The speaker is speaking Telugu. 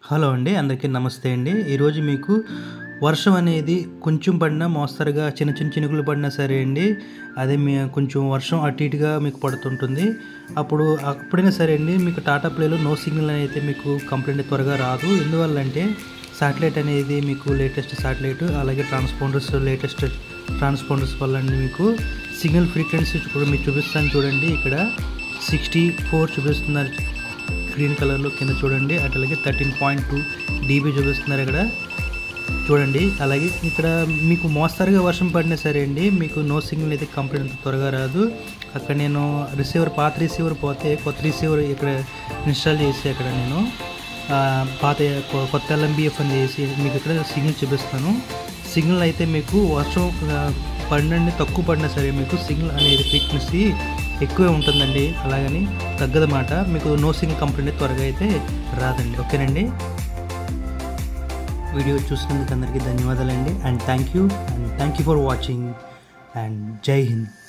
హలో అండి అందరికీ నమస్తే అండి ఈరోజు మీకు వర్షం అనేది కొంచెం పడినా మోస్తరుగా చిన్న చిన్న చినుకులు పడినా సరే అండి అదే మీ కొంచెం వర్షం అటు ఇటుగా మీకు పడుతుంటుంది అప్పుడు అప్పుడైనా సరే అండి మీకు టాటా ప్లేలో నో సిగ్నల్ అయితే మీకు కంప్లైంట్ త్వరగా రాదు ఎందువల్ల అంటే శాటిలైట్ అనేది మీకు లేటెస్ట్ శాటిలైట్ అలాగే ట్రాన్స్పాండర్స్ లేటెస్ట్ ట్రాన్స్పాండర్స్ వల్ల అండి మీకు సిగ్నల్ ఫ్రీక్వెన్సీ కూడా మీకు చూపిస్తాను చూడండి ఇక్కడ సిక్స్టీ ఫోర్ చూపిస్తున్నారు గ్రీన్ కలర్లో కింద చూడండి అట్లాగే థర్టీన్ పాయింట్ టూ డీబీ చూపిస్తున్నారు ఇక్కడ చూడండి అలాగే ఇక్కడ మీకు మోస్తరుగా వర్షం పడినా సరే అండి మీకు నో సిగ్నల్ అయితే కంప్లీట్ త్వరగా రాదు అక్కడ నేను రిసీవర్ పాత రిసీవర్ పోతే కొత్త రిసీవర్ ఇక్కడ ఇన్స్టాల్ చేసి అక్కడ నేను ఆ, పాత కొ- కొత్త ఎల్ఎంబిఎఫ్ అని చేసి మీకు ఇక్కడ సిగ్నల్ చూపిస్తాను సిగ్నల్ అయితే మీకు వర్షం ఆ, పడినండి తక్కువ పడినా సరే మీకు సిగ్నల్ అనేది ఫ్రీక్వెన్సీ ఎక్కువే ఉంటుందండి అలాగని తగ్గదన్నమాట మీకు నో సిగ్నల్ కంప్లైంట్ త్వరగా అయితే రాదండి ఓకేనండి వీడియో చూసినందుకు అందరికీ ధన్యవాదాలండి and thank you and thank you for watching and జై హింద్